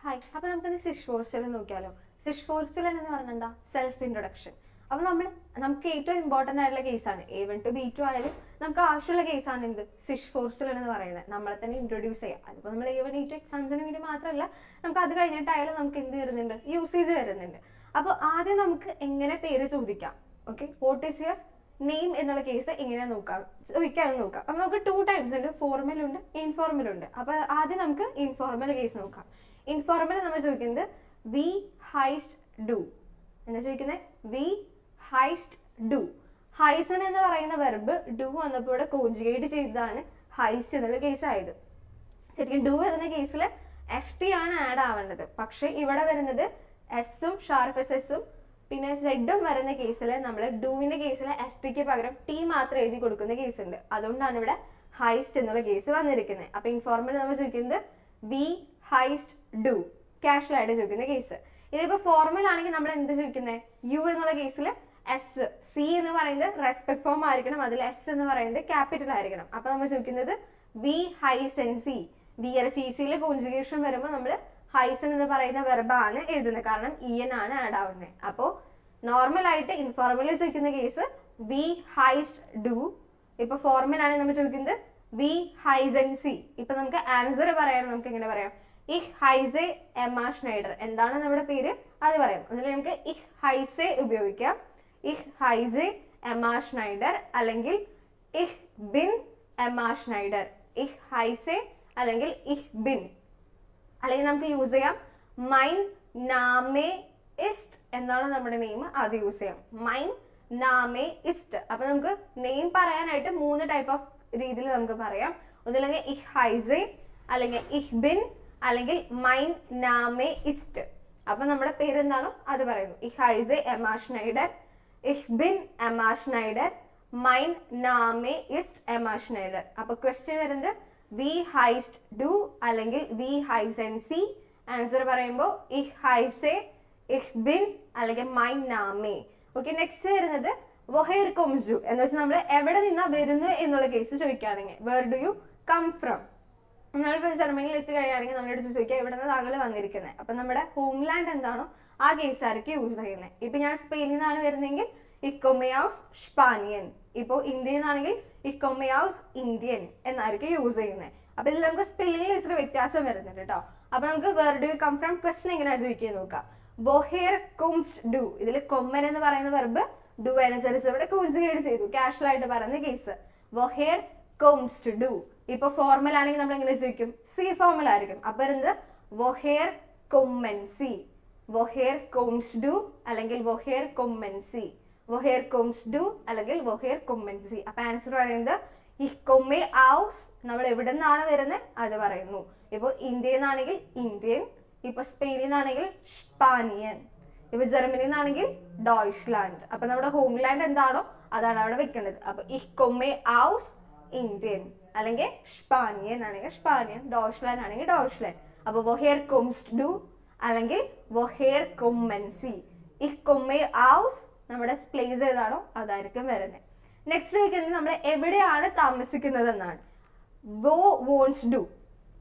Hi അപ്പൊ നമുക്കിന്ന് സിഷ് ഫോർസ്റ്റൽ നോക്കിയാലോ സിഷ് ഫോർസ്റ്റൽ എന്ന് പറഞ്ഞാൽ എന്താ സെൽഫ് ഇൻട്രൊഡക്ഷൻ അപ്പൊ നമ്മൾ നമുക്ക് ഏറ്റവും ഇമ്പോർട്ടന്റ് ആയിട്ടുള്ള കേസാണ് A one to B two ആയാലും നമുക്ക് ആവശ്യമുള്ള കേസാണ് എന്ത് സിഷ് ഫോർസ്റ്റൽ എന്ന് പറയുന്നത് നമ്മളെ തന്നെ ഇൻട്രൊഡ്യൂസ് ചെയ്യുക അതിപ്പോൾ നമ്മൾ എ വൺ എ ടു എക്സാംസിന് വേണ്ടി മാത്രമല്ല നമുക്ക് അത് കഴിഞ്ഞിട്ടായാലും നമുക്ക് എന്ത് വരുന്നുണ്ട് യൂസേജ് വരുന്നുണ്ട് അപ്പോൾ ആദ്യം നമുക്ക് എങ്ങനെ പേര് ചോദിക്കാം okay what is your name എന്നുള്ള കേസ് എങ്ങനെ നോക്കാം ചോദിക്കാമെന്ന് നോക്കാം അപ്പൊ നമുക്ക് ടു ടൈപ്സ് ഉണ്ട് ഫോർമൽ ഉണ്ട് ഇൻഫോർമൽ ഉണ്ട് അപ്പൊ ആദ്യം നമുക്ക് ഇൻഫോർമൽ കേസ് നോക്കാം ഇൻഫോർമൽ നമ്മൾ ചോദിക്കുന്നത് വി ഹൈസ്റ്റ് ഡു എന്താ ചോദിക്കുന്നത് വി ഹൈസ്റ്റ് ഡു ഹൈസൺ എന്ന് പറയുന്ന വെർബ് ഡു വന്നപ്പോൾ ഇവിടെ കോഞ്ചുഗേറ്റ് ചെയ്തതാണ് ഹൈസ്റ്റ് എന്നുള്ള കേസ് ആയത് ശരിക്കും ഡു വരുന്ന കേസിൽ എസ് ടി ആണ് ആഡ് ആവേണ്ടത് പക്ഷെ ഇവിടെ വരുന്നത് എസും ഷാർപ്പ് എസ് എസും പിന്നെ സെഡും വരുന്ന കേസിൽ നമ്മൾ ഡൂവിന്റെ കേസിൽ എസ് ടിക്ക് പകരം ടി മാത്രം എഴുതി കൊടുക്കുന്ന കേസ് ഉണ്ട് അതുകൊണ്ടാണ് ഇവിടെ ഹൈസ്റ്റ് എന്നുള്ള കേസ് വന്നിരിക്കുന്നത് അപ്പൊ ഇൻഫോർമൽ നമ്മൾ ചോദിക്കുന്നത് വി ഹൈസ്റ്റ് ഡു ക്യാഷ്വലായിട്ട് ചോദിക്കുന്ന കേസ് ഇതിപ്പോ ഫോർമൽ ആണെങ്കിൽ നമ്മൾ എന്ത് ചോദിക്കുന്നത് യു എന്നുള്ള കേസിൽ എസ് സി എന്ന് പറയുന്നത് റെസ്പെക്ട് ഫോം ആയിരിക്കണം അതിൽ എസ് എന്ന് പറയുന്നത് ക്യാപിറ്റൽ ആയിരിക്കണം അപ്പൊ നമ്മൾ ചോദിക്കുന്നത് വി ഹൈസൻ സി വി ആർ സി സിയിൽ കോൺജുഗേഷൻ വരുമ്പോൾ നമ്മൾ ഹൈസൻ എന്ന് പറയുന്ന വെർബാണ് എഴുതുന്നത് കാരണം ഇ എൻ ആണ് ആഡ് ആവുന്നത് അപ്പോൾ നോർമൽ ആയിട്ട് ഇൻഫോർമലി ചോദിക്കുന്ന കേസ് വി ഹൈസ്റ്റ് ഡു ഇപ്പൊ ഫോർമൽ ആണ് നമ്മൾ ചോദിക്കുന്നത് വി ഹൈസൻ സി ഇപ്പൊ നമുക്ക് ആൻസർ പറയാൻ നമുക്ക് എങ്ങനെ പറയാം ഇഹ് ഹൈസെ എമ്മ ഷ്നൈഡർ എന്താണ് നമ്മുടെ പേര് അത് പറയാം അതിൽ നമുക്ക് ഇഹ് ഹൈസെ ഉപയോഗിക്കാം ഇഹ് ഹൈസെ എമ്മ ഷ്നൈഡർ അല്ലെങ്കിൽ ഇഹ് ബിൻ എമ്മ ഷ്നൈഡർ ഇഹ് ഹൈസെ അല്ലെങ്കിൽ ഇഹ് ബിൻ അല്ലെങ്കിൽ നമുക്ക് യൂസ് ചെയ്യാം മൈൻ നാമേ ഇസ്റ്റ് എന്നാണ് നമ്മുടെ നെയിം അത് യൂസ് ചെയ്യാം മൈൻ നാമേ ഇസ്റ്റ് അപ്പൊ നമുക്ക് നെയിം പറയാനായിട്ട് മൂന്ന് ടൈപ്പ് ഓഫ് രീതിയിൽ നമുക്ക് പറയാം ഒന്നില്ലെങ്കിൽ ഇഹ് ഹൈസെ അല്ലെങ്കിൽ ഇഹ് ബിൻ അല്ലെങ്കിൽ മൈൻ നാമേ ഇസ്റ്റ് അപ്പൊ നമ്മുടെ പേര് എന്താണോ അത് പറയുന്നു ഇഹ് ഹൈസെ എമാ ഷ്നൈഡർ ഇഹ് ബിൻ എമാ ഷ്നൈഡർ മൈൻ നാമേ ഇസ്റ്റ് എമാ ഷ്നൈഡർ അപ്പൊ ക്വസ്റ്റ്യൻ വരുന്നത് വി ഹൈസ്റ്റ് ഡു അല്ലെങ്കിൽ വി ഹൈസൻ സി ആൻസർ പറയുമ്പോൾ ഇഹ് ഹൈസെ ഇഹ് ബിൻ അല്ലെങ്കിൽ മൈൻ നാമേ ഓക്കെ നെക്സ്റ്റ് വരുന്നത് വൊഹേർ കോംസ് ഡു എന്ന് വെച്ചാൽ നമ്മൾ എവിടെ നിന്നാ വരുന്നു എന്നുള്ള കേസ് ചോദിക്കുകയാണെങ്കിൽ where do you come from നമ്മളിപ്പോൾ ജർമ്മനിയിൽ എത്തി കഴിയുകയാണെങ്കിൽ നമ്മുടെ അടുത്ത് ചോദിക്കുക എവിടെ നിന്ന് താങ്കൾ വന്നിരിക്കുന്നത് അപ്പം നമ്മുടെ ഹോംലാൻഡ് എന്താണോ ആ കേസ് ആയിരിക്കും യൂസ് ചെയ്യുന്നത് ഇപ്പം ഞാൻ സ്പെയിനിൽ നിന്നാണ് വരുന്നതെങ്കിൽ ഇക്കൊമയാസ് സ്പാനിയൻ ഇപ്പോൾ ഇന്ത്യയിൽ നിന്നാണെങ്കിൽ ഇക്കൊമയാസ് ഇന്ത്യൻ എന്നായിരിക്കും യൂസ് ചെയ്യുന്നത് അപ്പം ഇതിൽ നമുക്ക് സ്പെല്ലിംഗിൽ ഇച്ചിരി വ്യത്യാസം വരുന്നുണ്ട് കേട്ടോ അപ്പം നമുക്ക് where do you come from question എങ്ങനെയാണ് ചോദിക്കുക നോക്കാം ബൊഹേർ കോംസ്റ്റ് ഡു ഇതിൽ കൊമ്മൻ എന്ന് പറയുന്ന വെർബ് ഡു അനുസരിച്ച് ഇവിടെ കോൺസുഗേറ്റ് ചെയ്തു കാഷ്വൽ ആയിട്ട് പറയുന്ന കേസ് ബൊഹേർ കോംസ്റ്റ് ഡു ഇപ്പൊ ഫോർമൽ ആണെങ്കിൽ നമ്മൾ എങ്ങനെ ചോദിക്കും സി ഫോർമൽ ആയിരിക്കും അപ്പൊ വരുന്നത് വൊഹേർ കൊമ്മൻ സി വൊഹേർ കോംസ് ഡു അല്ലെങ്കിൽ വൊഹേർ കൊമ്മൻ സി വൊഹേർ കോംസ് ഡു അല്ലെങ്കിൽ വൊഹേർ കൊമ്മൻ സി അപ്പൊ ആൻസർ പറയുന്നത് ഈ കൊമ്മെ ഔസ് നമ്മൾ എവിടെ നിന്നാണ് വരുന്നത് അത് പറയുന്നു ഇപ്പൊ ഇന്ത്യയിൽ നിന്നാണെങ്കിൽ ഇന്ത്യൻ ഇപ്പൊ സ്പെയിനിൽ നിന്നാണെങ്കിൽ സ്പാനിയൻ ഇപ്പൊ ജർമ്മനിയിൽ നിന്നാണെങ്കിൽ ഡോയ്ഷ്ലാൻഡ് അപ്പൊ നമ്മുടെ ഹോംലാൻഡ് എന്താണോ അതാണ് അവിടെ വെക്കേണ്ടത് അപ്പൊ ഈ കൊമ്മെ ഔസ് ഇന്ത്യൻ അല്ലെങ്കിൽ സ്പാനിയൻ ആണെങ്കിൽ സ്പാനിയൻ ഡോയ്ഷ്ലാൻഡ് ആണെങ്കിൽ ഡോയ്ഷ്ലാൻഡ് അപ്പൊ വൊഹേർ കൊംസ്റ്റ് ഡു അല്ലെങ്കിൽ വൊഹേർ കൊമ്മൻസി ഈ കൊമ്മെ ഔസ് നമ്മുടെ പ്ലേസ് ഏതാണോ അതായിരിക്കും വരുന്നത് നെക്സ്റ്റ് ചോദിക്കുന്നത് നമ്മൾ എവിടെയാണ് താമസിക്കുന്നത് എന്നാണ് വോ വോൺസ് ഡു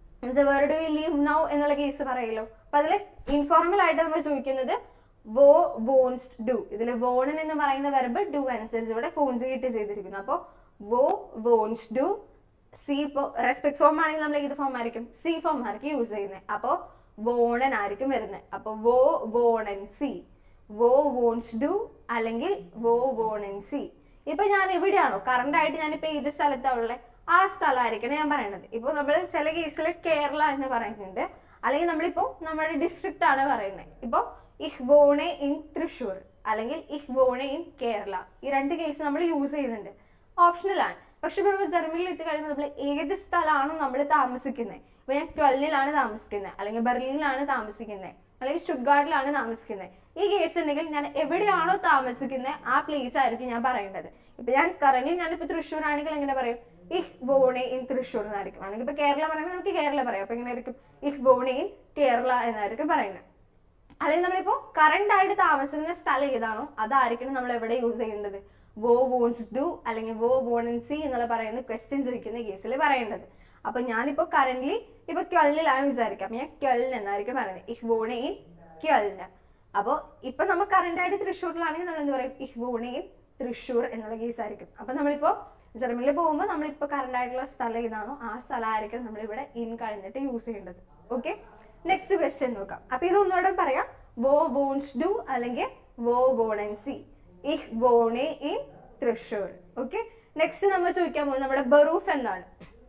where do you live now എന്നുള്ള കേസ് പറയല്ലോ അപ്പൊ അതിൽ ഇൻഫോർമൽ ആയിട്ട് നമ്മൾ ചോദിക്കുന്നത് വോ വോൺസ് ഡു ഇതിൽ വോണൻ എന്ന് പറയുന്ന വെർബ് ഡു അനുസരിച്ച് ഇവിടെ കോൺസുഗേറ്റ് ചെയ്തിരിക്കുന്നു അപ്പോൾ വോ വോൺസ് ഡു സി ഇപ്പോൾ റെസ്പെക്ട് ഫോം ആണെങ്കിൽ നമ്മൾ ഏത് ഫോം ആയിരിക്കും സി ഫോം ആയിരിക്കും യൂസ് ചെയ്യുന്നത് അപ്പോൾ വോണൻ ആയിരിക്കും വരുന്നത് അപ്പോൾ വോ വോണൻ സി വോ വോൺസ് ഡു അല്ലെങ്കിൽ വോ വോണൻ സി ഇപ്പൊ ഞാൻ എവിടെയാണോ കറണ്ട് ആയിട്ട് ഞാനിപ്പോ ഏത് സ്ഥലത്താണ് ഉള്ളത് ആ സ്ഥലമായിരിക്കണം ഞാൻ പറയണത് ഇപ്പോൾ നമ്മൾ ചില കേസിൽ കേരള എന്ന് പറയുന്നുണ്ട് അല്ലെങ്കിൽ നമ്മളിപ്പോ നമ്മുടെ ഡിസ്ട്രിക്റ്റ് ആണ് പറയുന്നത് ഇപ്പോൾ ഇഹ് വോണെ ഇൻ തൃശ്ശൂർ അല്ലെങ്കിൽ ഇഹ് വോണെ ഇൻ കേരള ഈ രണ്ട് കേസ് നമ്മൾ യൂസ് ചെയ്യുന്നുണ്ട് ഓപ്ഷണലാണ് പക്ഷെ ഇപ്പോൾ നമ്മൾ ജർമ്മനിയിൽ എത്തി കഴിയുമ്പോൾ നമ്മൾ ഏത് സ്ഥലമാണോ നമ്മൾ താമസിക്കുന്നത് ഇപ്പൊ ഞാൻ ക്വല്ലിലാണ് താമസിക്കുന്നത് അല്ലെങ്കിൽ ബെർലിനിലാണ് താമസിക്കുന്നത് അല്ലെങ്കിൽ സ്റ്റുഡ്ഗാർഡിലാണ് താമസിക്കുന്നത് ഈ കേസ് ഉണ്ടെങ്കിൽ ഞാൻ എവിടെയാണോ താമസിക്കുന്നത് ആ പ്ലേസ് ആയിരിക്കും ഞാൻ പറയേണ്ടത് ഇപ്പൊ ഞാൻ കറന്റ് ഞാനിപ്പോ തൃശ്ശൂർ ആണെങ്കിൽ എങ്ങനെ പറയും ഇഹ് ബോണെ ഇൻ തൃശ്ശൂർ എന്നായിരിക്കും അല്ലെങ്കിൽ ഇപ്പൊ കേരള പറയുന്നത് നമുക്ക് കേരള പറയാം അപ്പൊ എങ്ങനെ ആയിരിക്കും ഇഹ് ബോണെ ഇൻ കേരള എന്നായിരിക്കും പറയുന്നത് അല്ലെങ്കിൽ നമ്മളിപ്പോ കറണ്ട് ആയിട്ട് താമസിക്കുന്ന സ്ഥലം ഏതാണോ അതായിരിക്കണം നമ്മൾ എവിടെ യൂസ് ചെയ്യുന്നത് വോ വോൺസ് ഡു അല്ലെങ്കിൽ വോ വോൺ സി എന്നുള്ള പറയുന്ന ക്വസ്റ്റ്യൻ ചോദിക്കുന്ന കേസിൽ പറയേണ്ടത് അപ്പൊ ഞാനിപ്പോ കറന്റ് ഇപ്പൊ ക്വലിനിലാണ് വിചാരിക്കാം ഞാൻ ക്വലിൻ എന്നായിരിക്കും പറയുന്നത് ഇഹ് വോണെ ഇൻ ക്വലിന് അപ്പൊ ഇപ്പൊ നമ്മൾ കറന്റ് ആയിട്ട് തൃശ്ശൂരിലാണെങ്കിൽ നമ്മൾ എന്ത് പറയും ഇഹ് വോണെ ഇൻ തൃശ്ശൂർ എന്നുള്ള കേസ് ആയിരിക്കും അപ്പൊ നമ്മളിപ്പോ ജർമ്മനിയിൽ പോകുമ്പോൾ നമ്മളിപ്പോ കറന്റ് ആയിട്ടുള്ള സ്ഥലം ഏതാണോ ആ സ്ഥലമായിരിക്കും നമ്മളിവിടെ ഇൻ കഴിഞ്ഞിട്ട് യൂസ് ചെയ്യേണ്ടത് ഓക്കെ നെക്സ്റ്റ് ക്വസ്റ്റ്യൻ നോക്കാം അപ്പൊ ഇത് ഒന്നുകൂടെ പറയാം വോ വോൺസ് ഡു അല്ലെങ്കിൽ വോ വോണൻ സി ഇഹ് വോണെ ഇൻ തൃശ്ശൂർ ഓക്കെ നെക്സ്റ്റ് നമ്മൾ ചോദിക്കാൻ പോകുന്നത് നമ്മുടെ ബറൂഫ് എന്താണ്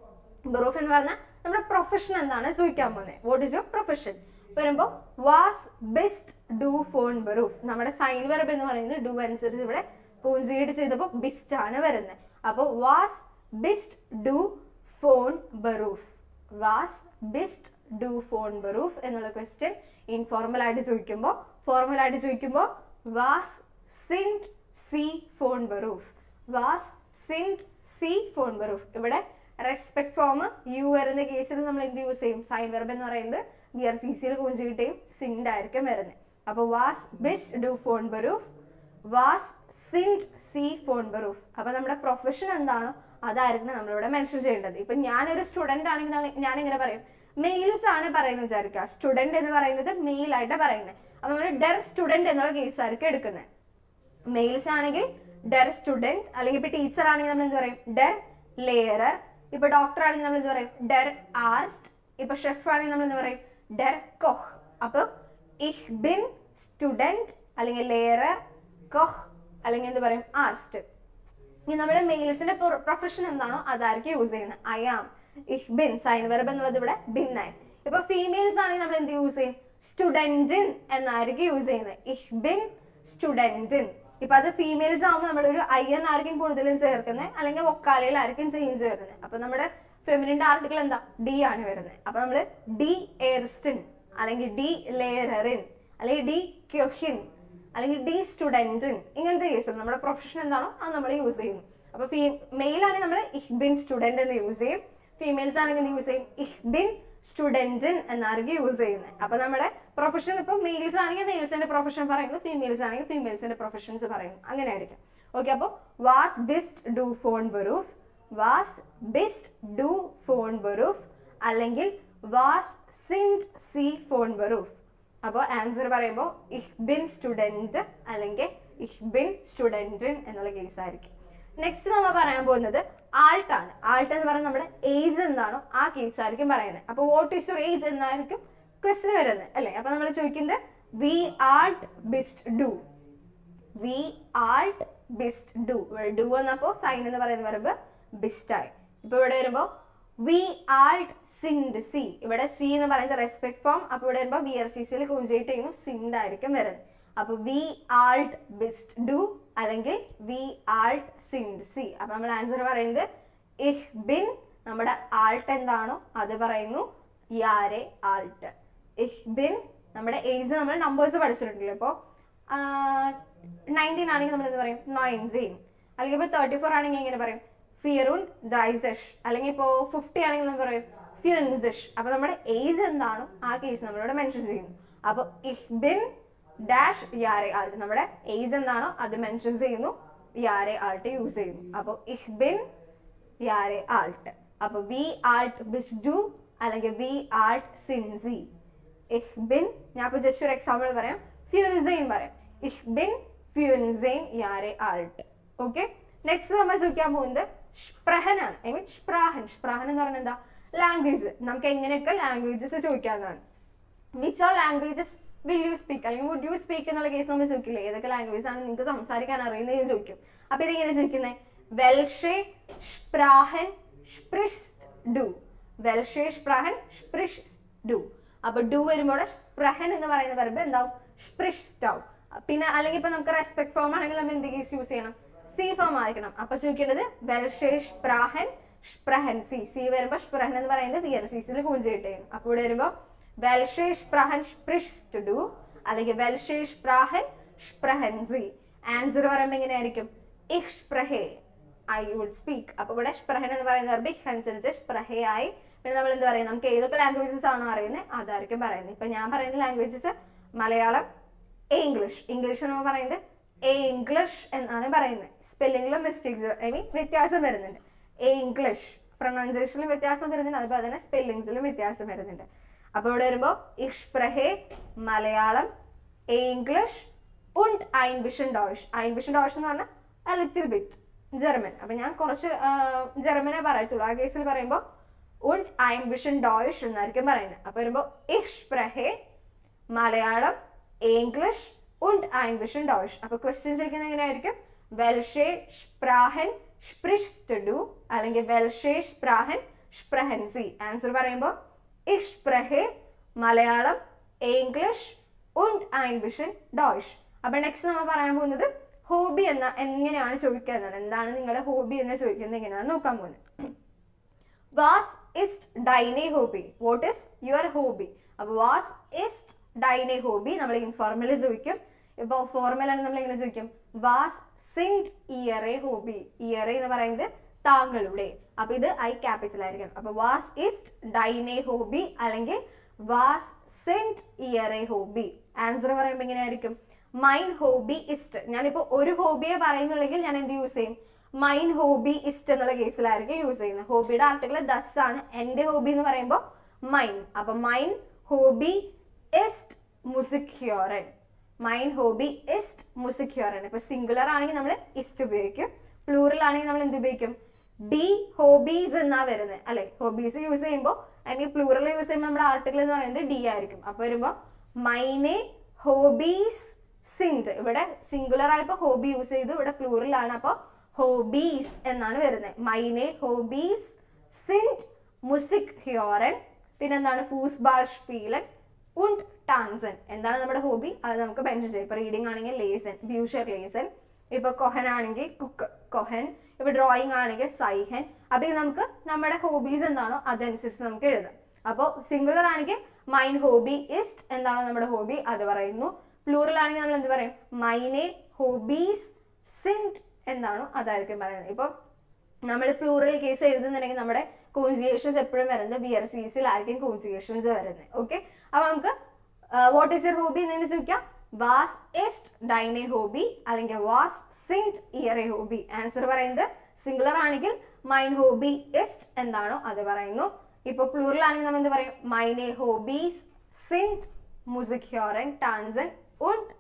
ബറൂഫ് എന്ന് പറഞ്ഞാൽ നമ്മുടെ പ്രൊഫഷൻ എന്താണ് ചോദിക്കാൻ പോകുന്നത് വാട്ട് ഇസ് യുവർ പ്രൊഫഷൻ വരുമ്പോ വാസ് ബെസ്റ്റ് ഡു ഫോൺ ബറൂഫ് നമ്മുടെ സൈൻ വെർബ് എന്ന് പറയുന്നത് ഡു അനുസരിച്ച് ഇവിടെ കോൺസിഡർ ചെയ്തപ്പോൾ ബിസ്റ്റ് ആണ് വരുന്നത് അപ്പോൾ വാസ് ബെസ്റ്റ് ഡു ഫോൺ ബറൂഫ് വാസ് ബെസ്റ്റ് ഡു ഫോൺ ബറൂഫ് എന്നുള്ള ക്വസ്റ്റ്യൻ ഇൻഫോർമൽ ആയിട്ട് ചോദിക്കുമ്പോൾ ഫോർമൽ ആയിട്ട് ചോദിക്കുമ്പോൾ വാസ് സിൻഡ് സി ഫോൺ ബറൂഫ് വാസ് സിൻഡ് സി ഫോൺ ബറൂഫ് ഇവിടെ റെസ്പെക്ട് ഫോം യു വരുന്ന കേസിൽ നമ്മൾ എന്ത് യൂസ് ചെയ്യും സൈൻ വെർബ് എന്ന് പറയുന്നത് ബി ആർ സി സിയിൽ കോഞ്ചിട്ടയും സിൻഡ് ആയിരിക്കും വരുന്നത് അപ്പോൾ വാസ് ബെസ്റ്റ് ഡു ഫോൺ ബറൂഫ് വാസ് സിൻഡ് സി ഫോൺ ബറൂഫ് അപ്പൊ നമ്മുടെ പ്രൊഫഷൻ എന്താണോ അതായിരിക്കണം നമ്മളിവിടെ മെൻഷൻ ചെയ്യേണ്ടത് ഇപ്പൊ ഞാനൊരു സ്റ്റുഡന്റ് ആണെങ്കിൽ ഞാൻ- ഞാൻ എങ്ങനെ പറയും മെയിൽസ് ആണ് പറയുന്നത് വിചാരിക്കുക സ്റ്റുഡന്റ് എന്ന് പറയുന്നത് മെയിൽ ആയിട്ട് പറയുന്നത് അപ്പൊ നമ്മൾ ഡെർ സ്റ്റുഡന്റ് എന്നുള്ള കേസ് ആയിരിക്കും എടുക്കുന്നത് മെയിൽസ് ആണെങ്കിൽ ഡെർ സ്റ്റുഡന്റ് അല്ലെങ്കിൽ ഇപ്പൊ ടീച്ചർ ആണെങ്കിൽ നമ്മൾ എന്ത് പറയും ഡെർ ലെയറർ ഇപ്പൊ ഡോക്ടർ ആണെങ്കിൽ നമ്മൾ എന്ത് പറയും ഡെർ ആർസ്റ്റ് ഇപ്പൊ ഷെഫ് ആണെങ്കിൽ നമ്മൾ എന്ത് പറയും ഡെർ കൊഹ് അപ്പൊ ഇഹ് ബിൻ സ്റ്റുഡന്റ് അല്ലെങ്കിൽ ലെയറർ കൊഹ് അല്ലെങ്കിൽ എന്ത് പറയും ആർസ്റ്റ് ഇനി നമ്മുടെ മെയിൽസിന്റെ പ്രൊഫഷൻ എന്താണോ അതായിരിക്കും യൂസ് ചെയ്യുന്നത് ഐ ആം ഇഹ് ബിൻ സൈൻ വെർബ് എന്നുള്ളത് ഇവിടെ ബിൻ ആയി ഇപ്പൊ ഫീമെയിൽസ് ആണെങ്കിൽ നമ്മൾ എന്ത് യൂസ് ചെയ്യും സ്റ്റുഡന്റിൻ എന്നായിരിക്കും യൂസ് ചെയ്യുന്നത് ഇഹ് ബിൻ സ്റ്റുഡന്റിൻ ഇപ്പൊ അത് ഫീമെയിൽസ് ആകുമ്പോൾ നമ്മുടെ ഒരു ഐ എൻ ആയിരിക്കും കൂടുതലും ചേർക്കുന്നത് അല്ലെങ്കിൽ വൊക്കാലയിലായിരിക്കും ചേഞ്ച് വരുന്നത് അപ്പൊ നമ്മുടെ ഫെമിനിന്റെ ആർട്ടിക്കിൾ എന്താ ഡി ആണ് വരുന്നത് അപ്പൊ നമ്മള് ഡി എയർസ്റ്റിൻ അല്ലെങ്കിൽ ഡി ലെയറിൻ അല്ലെങ്കിൽ ഡി ക്യൊഹിൻ അല്ലെങ്കിൽ ഡി സ്റ്റുഡൻറ്റിൻ ഇങ്ങനത്തെ കേസ് നമ്മുടെ പ്രൊഫഷൻ എന്താണോ അത് നമ്മൾ യൂസ് ചെയ്യുന്നു അപ്പൊ ഫീ മെയിൽ ആണെങ്കിൽ നമ്മൾ ഇഹ് ബിൻ സ്റ്റുഡന്റ് എന്ന് യൂസ് ചെയ്യും ഫീമെയിൽസ് ആണെങ്കിൽ എന്ത് യൂസ് ചെയ്യും ഇഹ് ബിൻ സ്റ്റുഡന്റിൻ എന്നായിരിക്കും യൂസ് ചെയ്യുന്നത് അപ്പൊ നമ്മുടെ പ്രൊഫഷൻ ഇപ്പൊ മെയിൽസ് ആണെങ്കിൽ മെയിൽസിന്റെ പ്രൊഫഷൻ പറയുന്നു ഫീമെയിൽസ് ആണെങ്കിൽ ഫീമെയിൽസിന്റെ പ്രൊഫഷൻസ് പറയുന്നു അങ്ങനെ ആയിരിക്കും ഓക്കെ അപ്പോൾ വാസ് ബെസ്റ്റ് ഡു ഫോൺ ബറൂഫ് വാസ് ബെസ്റ്റ് ഡു ഫോൺ ബറൂഫ് അല്ലെങ്കിൽ വാസ് സിൻഡ് സി ഫോൺ ബറൂഫ് അപ്പോൾ ആൻസർ പറയുമ്പോൾ ഇഹ് ബിൻ സ്റ്റുഡൻറ് അല്ലെങ്കിൽ ഇഹ് ബിൻ സ്റ്റുഡൻറ്റിൻ എന്നുള്ള കേസ് ആയിരിക്കും നെക്സ്റ്റ് നമ്മൾ പറയാൻ പോകുന്നത് ആൾട്ട് ആണ് ആൾട്ട് എന്ന് പറയുന്നത് നമ്മുടെ ഏജ് എന്താണോ ആ കേസ് ആയിരിക്കും പറയുന്നത് അപ്പോൾ വാട്ട് ഈസ് യുവർ ഏജ് എന്നായിരിക്കും ക്വസ്റ്റ്യൻ വരുന്നത് അല്ലേ അപ്പോൾ നമ്മൾ ചോദിക്കുന്നത് വി ആൾട്ട് ബിസ്റ്റ് ഡു വി ആൾട്ട് ബിസ്റ്റ് ഡു ഇവിടെ ഡു എന്നപ്പോൾ സൈൻ എന്ന് പറയുന്ന വരുമ്പോ ബിസ്റ്റ് ആയി ഇപ്പൊ ഇവിടെ വരുമ്പോ വി ആൾട്ട് സിൻഡ് സി ഇവിടെ സി എന്ന് പറയുന്നത് റെസ്പെക്ട് ഫോം അപ്പൊ ഇവിടെ വരുമ്പോ വി ആർ സി സിയിൽ കോൺജേറ്റ് ചെയ്യുമ്പോൾ സിൻഡ് ആയിരിക്കും വരുന്നത് അപ്പൊ വി ആൾട്ട് ബിസ്റ്റ് ഡു അല്ലെങ്കിൽ വി ആൾട്ട് സിൻഡ് സി അപ്പൊ നമ്മൾ ആൻസർ പറയുന്നത് ഇഹ് ബിൻ നമ്മുടെ ആൾട്ട് എന്താണോ അത് പറയുന്നു യാരെ ആൾട്ട് ഇഹ് ബിൻ നമ്മുടെ ഏജ് നമ്മൾ നമ്പേഴ്സ് പഠിച്ചിട്ടുണ്ടല്ലോ ഇപ്പോൾ നയൻറ്റീൻ ആണെങ്കിൽ നമ്മൾ എന്ത് പറയും നയൻസീൻ അല്ലെങ്കിൽ ഇപ്പോൾ തേർട്ടി ഫോർ ആണെങ്കിൽ എങ്ങനെ പറയും ഫിയറുൺ ഡ്രൈസഷ് അല്ലെങ്കിൽ ഇപ്പോൾ ഫിഫ്റ്റി ആണെങ്കിൽ നമ്മൾ പറയും ഫ്യൂൻസിഷ് അപ്പോൾ നമ്മുടെ ഏജ് എന്താണോ ആ കേസ് നമ്മളിവിടെ മെൻഷൻ ചെയ്യുന്നു അപ്പോൾ ഇഹ് ബിൻ ഡാഷ് യാരെ ആൾട്ട് നമ്മുടെ ഏജ് എന്താണോ അത് മെൻഷൻ ചെയ്യുന്നു യാരെ ആൾട്ട് യൂസ് ചെയ്യുന്നു അപ്പോൾ ഇഹ് ബിൻ യാരെ ആൾട്ട് അപ്പോൾ വി ആൾട്ട് ബിസ് ഡു അല്ലെങ്കിൽ വി ആൾട്ട് സിൻസി ഇഹ് ബിൻ ഞാൻ ഇപ്പോൾ ജസ്റ്റ് ഒരു എക്സാമ്പിൾ പറയാം ഫ്യൂൻസെയിൻ പറയാം ഇഹ് ബിൻ ഫ്യൂൻസെയിൻ യാരെ ആൾട്ട് ഓക്കെ നെക്സ്റ്റ് നമ്മൾ ചോദിക്കാൻ പോകുന്നത് സ്പ്രഹൻ ആണ് ഐ മീൻ സ്പ്രാഹൻ സ്പ്രാഹൻ എന്ന് പറഞ്ഞാൽ എന്താ ലാംഗ്വേജ് നമുക്ക് എങ്ങനെയൊക്കെ ലാംഗ്വേജസ് ചോദിക്കാവുന്നതാണ് which are languages will you speak അല്ലെങ്കിൽ വുഡ് യു സ്പീക്ക് എന്നുള്ള കേസ് നമ്മൾ ചോദിക്കില്ലേ ഏതൊക്കെ ലാംഗ്വേജ് ആണ് നിങ്ങൾക്ക് സംസാരിക്കാൻ അറിയുന്നത് എന്ന് ചോദിക്കും അപ്പൊ ഇതെങ്ങനെ ചോദിക്കുന്നത് വെൽഷെ സ്പ്രാഹൻ സ്പ്രിസ്റ്റ് ഡു വെൽഷെ സ്പ്രാഹൻ സ്പ്രിഷ് ഡു അപ്പൊ ഡു വരുമ്പോൾ സ്പ്രഹൻ എന്ന് പറയുന്ന പറയുമ്പോൾ എന്താവും സ്പ്രിഷ്ഡ് ആവും പിന്നെ അല്ലെങ്കിൽ ഇപ്പൊ നമുക്ക് റെസ്പെക്ട് ഫോം ആണെങ്കിൽ നമ്മൾ എന്ത് കേസ് യൂസ് ചെയ്യണം സി ഫോം ആയിരിക്കണം അപ്പൊ ചോദിക്കേണ്ടത് വെൽഷെ സ്പ്രാഹൻ സ്പ്രഹൻ സി സി വരുമ്പോൾ സ്പ്രഹൻ എന്ന് പറയുന്നത് വി ആർ സി സിയിൽ കോഞ്ചേറ്റ് ചെയ്യും അപ്പോൾ ഇവിടെ വരുമ്പോൾ വെൽഷെ സ്പ്രാഹൻ സ്പ്രിഷ്ഡ് ഡു അല്ലെങ്കിൽ വെൽഷെ സ്പ്രാഹൻ സ്പ്രഹൻ സി ആൻസർ പറയുമ്പോൾ എങ്ങനെയായിരിക്കും ഇഹ് സ്പ്രഹേ ഐ വുഡ് സ്പീക്ക് അപ്പൊ ഇവിടെ സ്പ്രഹൻ എന്ന് പറയുന്ന verb ഇഹ് അനുസരിച്ച് സ്പ്രഹേ ആയി പിന്നെ നമ്മൾ എന്ത് പറയും നമുക്ക് ഏതൊക്കെ ലാംഗ്വേജസ് ആണോ അറിയുന്നത് അതായിരിക്കും പറയുന്നത് ഇപ്പൊ ഞാൻ പറയുന്ന ലാംഗ്വേജസ് മലയാളം ഇംഗ്ലീഷ് ഇംഗ്ലീഷ് നമ്മൾ പറയുന്നത് എ ഇംഗ്ലീഷ് എന്നാണ് പറയുന്നത് സ്പെല്ലിംഗിലും മിസ്റ്റേക്സ് ഐ മീൻ വ്യത്യാസം വരുന്നുണ്ട് എ ഇംഗ്ലീഷ് പ്രൊണൗൺസിയേഷനിലും വ്യത്യാസം വരുന്നുണ്ട് അതുപോലെ തന്നെ സ്പെല്ലിങ്സിലും വ്യത്യാസം വരുന്നുണ്ട് അപ്പോൾ ഇവിടെ വരുമ്പോൾ ഇഷ്പ്രഹെ Malayalam English und ein bisschen Deutsch. ein bisschen Deutsch എന്ന് പറഞ്ഞാൽ a little bit ജർമ്മൻ അപ്പൊ ഞാൻ കുറച്ച് ജർമ്മനെ പറയത്തുള്ളൂ ആ കേസിൽ പറയുമ്പോൾ und ein bisschen Deutsch എന്നായിരിക്കും പറയുന്നത് അപ്പൊ വരുമ്പോൾ ich spreche Malayalam English und ein bisschen Deutsch അപ്പൊ ക്വസ്റ്റ്യൻ ചോദിക്കുന്നത് എങ്ങനെയായിരിക്കും welche Sprachen sprichst du അല്ലെങ്കിൽ welche Sprachen sprechen Sie answer പറയുമ്പോൾ ich spreche Malayalam English und ein bisschen Deutsch അപ്പൊ നെക്സ്റ്റ് നമ്മൾ പറയാൻ പോകുന്നത് ഹോബി എന്ന എങ്ങനെയാണ് ചോദിക്കുക എന്നാണ് എന്താണ് നിങ്ങളുടെ ഹോബി എന്ന് ചോദിക്കുന്നത് എങ്ങനെയാണ് നോക്കാൻ പോകുന്നത് വാസ് ഇസ്റ്റ് ഡൈനെ ഹോബി വാട്ട് ഇസ് യുവർ ഹോബി അപ്പൊ വാസ് ഇസ്റ്റ് ഡൈനെ ഹോബി നമ്മൾ ഇൻഫോർമൽ ചോദിക്കും ഇപ്പൊ ഫോർമൽ ആണ് നമ്മൾ എങ്ങനെ ചോദിക്കും വാസ് സിൻഡ് ഇയറെ ഹോബി ഇയറെ എന്ന് പറയുന്നത് താങ്കളുടെ അപ്പൊ ഇത് ഐ ക്യാപിറ്റൽ ആയിരിക്കണം അപ്പൊ വാസ് ഇസ്റ്റ് ഡൈനെ ഹോബി അല്ലെങ്കിൽ വാസ് സെൻഡ് ഇയറെ ഹോബി ആൻസർ പറയുമ്പോൾ എങ്ങനെയായിരിക്കും മൈൻ ഹോബി ഇസ്റ്റ് ഞാനിപ്പോ ഒരു ഹോബിയെ പറയുന്നുണ്ടെങ്കിൽ ഞാൻ എന്ത് യൂസ് ചെയ്യും മൈൻ ഹോബി ഇസ്റ്റ് എന്നുള്ള കേസിലായിരിക്കും യൂസ് ചെയ്യുന്നത് ഹോബിയുടെ ആർട്ടിക്കിൾ ദസ് ആണ് എന്റെ ഹോബി എന്ന് പറയുമ്പോൾ മൈൻ അപ്പൊ മൈൻ ഹോബി ഇസ്റ്റ് മുസിക് ഹ്യോറൻ മൈൻ ഹോബി ഇസ്റ്റ് മുസിക് ഹ്യോറൻ ഇപ്പൊ സിംഗുലർ ആണെങ്കിൽ നമ്മൾ ഇസ്റ്റ് ഉപയോഗിക്കും പ്ലൂറൽ ആണെങ്കിൽ നമ്മൾ എന്ത് ഉപയോഗിക്കും ഡി ഹോബീസ് എന്നാ വരുന്നത് അല്ലെ ഹോബീസ് യൂസ് ചെയ്യുമ്പോൾ അല്ലെങ്കിൽ പ്ലൂറൽ യൂസ് ചെയ്യുമ്പോൾ നമ്മുടെ ആർട്ടിക്കിൾ എന്ന് പറയുന്നത് ഡി ആയിരിക്കും അപ്പൊ വരുമ്പോൾ മൈനെ ഹോബീസ് സിൻഡ് ഇവിടെ സിംഗുലർ ആയപ്പോ ഹോബി യൂസ് ചെയ്തു ഇവിടെ പ്ലൂറൽ ആണ് അപ്പോൾ ഹോബീസ് എന്നാണ് വരുന്നത് മൈനെ ഹോബീസ് സിൻഡ് മുസിക് ഹ്യോറൻ പിന്നെന്താണ് ഫൂസ് ബാൾ സ്പീലൻ und ടാൻസൻ എന്താണ് നമ്മുടെ ഹോബി അത് നമുക്ക് മെൻഷൻ ചെയ്യാം ഇപ്പൊ റീഡിംഗ് ആണെങ്കിൽ ലേസൻ ബ്യൂഷർ ലേസൻ ഇപ്പൊ കൊഹൻ ആണെങ്കിൽ കുക്ക് കൊഹൻ ഇപ്പൊ ഡ്രോയിങ് ആണെങ്കിൽ സൈഹൻ അപ്പൊ ഇത് നമുക്ക് നമ്മുടെ ഹോബീസ് എന്താണോ അതനുസരിച്ച് നമുക്ക് എഴുതാം അപ്പോൾ സിംഗുലർ ആണെങ്കിൽ മൈൻ ഹോബി ഇസ്റ്റ് എന്താണോ നമ്മുടെ ഹോബി അത് പറയുന്നു പ്ലൂറൽ ആണെങ്കിൽ നമ്മൾ എന്ത് പറയും മൈനെ ഹോബീസ് സിൻഡ് എന്താണോ അതായിരിക്കും പറയുന്നത് ഇപ്പൊ നമ്മൾ പ്ലൂറൽ കേസ് എഴുതുന്നുണ്ടെങ്കിൽ നമ്മുടെ കോൺസിഗേഷൻസ് എപ്പോഴും വരുന്നത് ബി ആർ സിസിലായിരിക്കും കോൺസിഗേഷൻസ് വരുന്നത് ഓക്കെ അപ്പൊ നമുക്ക് വാട്ട് ഈസ് യർ ഹോബി എന്ന് ചോദിക്കാം വാസ് എസ്റ്റ് ഡൈനെ ഹോബി അല്ലെങ്കിൽ വാസ് സിൻഡ് ഇയർ എ ഹോബി ആൻസർ പറയുന്നത് സിംഗുലർ ആണെങ്കിൽ മൈൻ ഹോബി എസ്റ്റ് എന്താണോ അത് പറയുന്നു ഇപ്പൊ പ്ലൂറൽ ആണെങ്കിൽ നമ്മൾ എന്ത് പറയും മൈനെ ഹോബീസ് സിൻഡ് മുസിക് ഹ്യോറൻ ടാൻസൻ und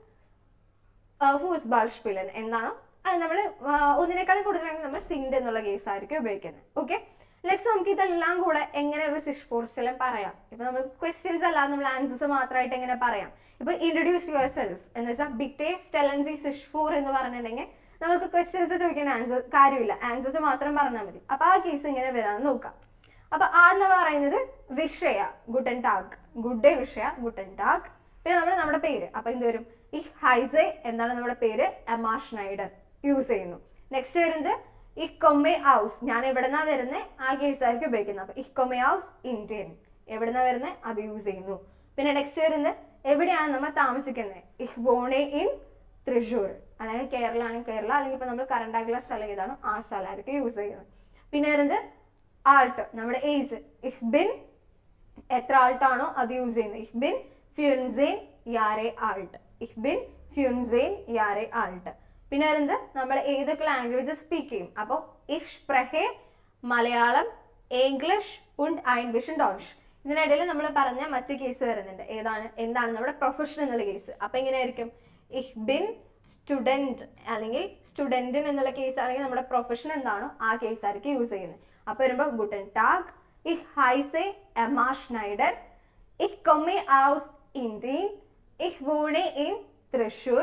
ഫൂസ്ബാൾ സ്പിലൻ എന്നാണോ അത് നമ്മൾ ഒന്നിനേക്കാളും കൂടുതലാണെങ്കിൽ നമ്മൾ സിൻഡ് എന്നുള്ള കേസ് ആയിരിക്കും ഉപയോഗിക്കുന്നത് ഓക്കെ നെക്സ്റ്റ് നമുക്ക് ഇതെല്ലാം കൂടെ എങ്ങനെ ഒരു സിഷ് പോർസ്റ്റലും പറയാം ഇപ്പൊ നമ്മൾ ക്വസ്റ്റ്യൻസ് അല്ലാതെ നമ്മൾ ആൻസേഴ്സ് മാത്രമായിട്ട് എങ്ങനെ പറയാം ഇപ്പൊ ഇൻട്രൊഡ്യൂസ് യുവർ സെൽഫ് എന്ന് വെച്ചാൽ ബിറ്റേ സ്റ്റെലൻസി സിഷ് ഫോർ എന്ന് പറഞ്ഞിട്ടുണ്ടെങ്കിൽ നമുക്ക് ക്വസ്റ്റ്യൻസ് ചോദിക്കാൻ ആൻസർ കാര്യമില്ല ആൻസേഴ്സ് മാത്രം പറഞ്ഞാൽ മതി അപ്പൊ ആ കേസ് ഇങ്ങനെ വരാമെന്ന് നോക്കാം അപ്പൊ ആ എന്ന് പറയുന്നത് വിഷയ ഗുട്ടൻ ടാഗ് ഗുഡ് ഡേ വിഷയ ഗുട്ടൻ ടാഗ് പിന്നെ നമ്മൾ നമ്മുടെ പേര് അപ്പൊ എന്ത് വരും ഈ ഹൈസെ എന്താണ് നമ്മുടെ പേര് എമാ ഷ്നൈഡർ യൂസ് ചെയ്യുന്നു നെക്സ്റ്റ് വരുന്നത് ഈ കൊമ്മെ ഹൗസ് ഞാൻ എവിടെന്നാ വരുന്നത് ആ കേസ് ആയിരിക്കും ഉപയോഗിക്കുന്നത് അപ്പൊ ഈ കൊമ്മെ ഹൗസ് ഇന്ത്യൻ എവിടെന്നാ വരുന്നത് അത് യൂസ് ചെയ്യുന്നു പിന്നെ നെക്സ്റ്റ് വരുന്നത് എവിടെയാണ് നമ്മൾ താമസിക്കുന്നത് ഇഹ് വോണെ ഇൻ തൃശ്ശൂർ അല്ലെങ്കിൽ കേരള ആണെങ്കിൽ കേരള അല്ലെങ്കിൽ ഇപ്പൊ നമ്മൾ കറണ്ട് ആയിട്ടുള്ള സ്ഥലം ഏതാണോ ആ സ്ഥലമായിരിക്കും യൂസ് ചെയ്യുന്നത് പിന്നെ വരുന്നത് ആൾട്ട് നമ്മുടെ ഏജ് ഇഹ് ബിൻ എത്ര ആൾട്ടാണോ അത് യൂസ് ചെയ്യുന്നത് ഇഹ് ബിൻ ഫ്യൂൻസെയിൻ യാരെ ആൾട്ട് ഇഹ് ബിൻ ഫ്യൂൻസെയിൻ യാരെ ആൾട്ട് പിന്നെ വരുന്നത് നമ്മൾ ഏതൊക്കെ ലാംഗ്വേജ് സ്പീക്ക് ചെയ്യും അപ്പോൾ ഇഹ് സ്പ്രഹെ Malayalam English und ein bisschen Deutsch ഇതിനിടയിൽ നമ്മൾ പറഞ്ഞ മറ്റു കേസ് വരുന്നുണ്ട് ഏതാണ് എന്താണ് നമ്മുടെ പ്രൊഫഷൻ എന്നുള്ള കേസ് അപ്പൊ എങ്ങനെയായിരിക്കും ഇഹ് ബിൻ സ്റ്റുഡൻറ് അല്ലെങ്കിൽ സ്റ്റുഡൻറ്റിൻ എന്നുള്ള കേസ് ആണെങ്കിൽ നമ്മുടെ പ്രൊഫഷൻ എന്താണോ ആ കേസ് ആയിരിക്കും യൂസ് ചെയ്യുന്നത് അപ്പൊ വരുമ്പോൾ ഗുട്ടൻ ടാഗ് ഇഹ് ഹൈസെ എമാ ഷ്നൈഡർ ഇഹ് കൊമ്മെ ഔസ് ഇന്ത്യൻ ഇഹ് വോണെ ഇൻ Thrissur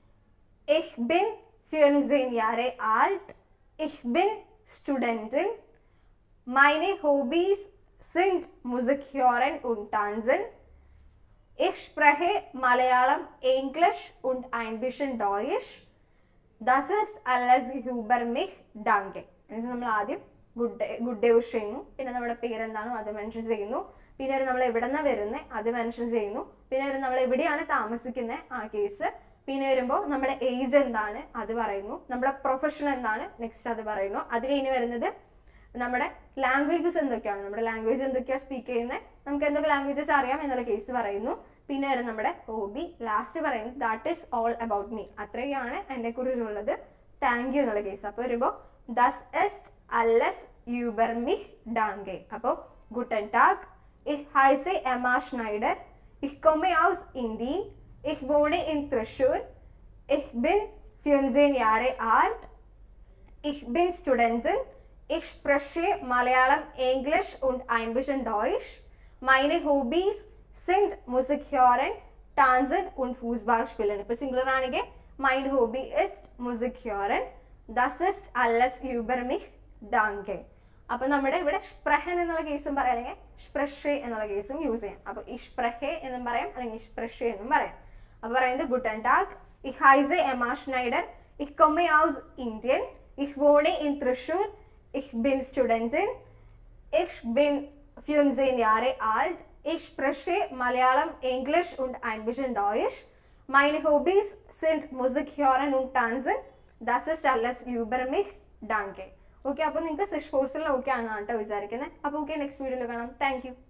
Ich bin 14 Jahre alt. Ich bin Studentin. Meine Hobbys sind Musik hören und tanzen. Ich spreche Malayalam, Englisch und ein bisschen Deutsch. Das ist alles über mich. Danke. എന്നുവെച്ചാൽ നമ്മൾ ആദ്യം good day good day wish ചെയ്യുന്നു പിന്നെ നമ്മുടെ പേരെന്താണോ അത് mention ചെയ്യുന്നു പിന്നെ നമ്മൾ എവിടെ നിന്നാണ് വരുന്നത് അത് മെൻഷൻ ചെയ്യുന്നു പിന്നെ നമ്മൾ എവിടെയാണ് താമസിക്കുന്നത് ആ കേസ് പിന്നെ വരുമ്പോൾ നമ്മുടെ ഏജ് എന്താണ് അത് പറയുന്നു നമ്മുടെ പ്രൊഫഷൻ എന്താണ് നെക്സ്റ്റ് അത് പറയുന്നു അത് കഴിഞ്ഞ് വരുന്നത് നമ്മുടെ ലാംഗ്വേജസ് എന്തൊക്കെയാണ് നമ്മുടെ ലാംഗ്വേജ് എന്തൊക്കെയാണ് സ്പീക്ക് ചെയ്യുന്നത് നമുക്ക് എന്തൊക്കെ ലാംഗ്വേജസ് അറിയാം എന്നുള്ള കേസ് പറയുന്നു പിന്നെ വരും നമ്മുടെ ഹോബി ലാസ്റ്റ് പറയുന്നത് that is all about me അത്രയാണ് എന്നെ കുറിച്ചുള്ളത് താങ്ക് യു എന്നുള്ള കേസ് അപ്പോൾ വരുമ്പോൾ ദസ് എസ്റ്റ് alles über mich danke അപ്പോൾ guten Tag ich heiße Emma Schneider ich komme aus Indien ich wohne in Thrissur ich bin 14 Jahre alt Ich bin Studentin. Ich spreche Malayalam, Englisch und ein bisschen Deutsch. Meine Hobbys sind Musik hören, tanzen und Fußball spielen. ഇപ്പൊ singular ആണെങ്കിൽ mein Hobby ist Musik hören. Das ist alles über mich. Danke. അപ്പൊ നമ്മുടെ ഇവിടെ സ്പ്രഹൻ എന്നുള്ള കേസും പറയാം അല്ലെങ്കിൽ സ്പ്രഷെ എന്നുള്ള കേസും യൂസ് ചെയ്യാം അപ്പൊ ഇഷ്പ്രഹെ എന്നും പറയാം അല്ലെങ്കിൽ ഇഷ്പ്രഷെ എന്നും പറയാം അപ്പൊ പറയുന്നത് ഗുട്ടൻ ടാഗ് Ich heiße Emma Schneider. Ich komme aus Indien. Ich wohne in Thrissur. Ich bin Studentin. Ich bin 14 Jahre alt. Ich spreche Malayalam, Englisch und ein bisschen Deutsch. Meine Hobbys sind Musik hören und tanzen. Das ist alles über mich. Danke. Okay അപ്പോൾ നിങ്ങൾക്ക് സിഷ് ഫോഴ്സിൽ okay ആണെന്നാണ് കേട്ടോ വിചാരിക്കുന്നത് അപ്പോൾ okay next വീഡിയോയിൽ കാണാം thank you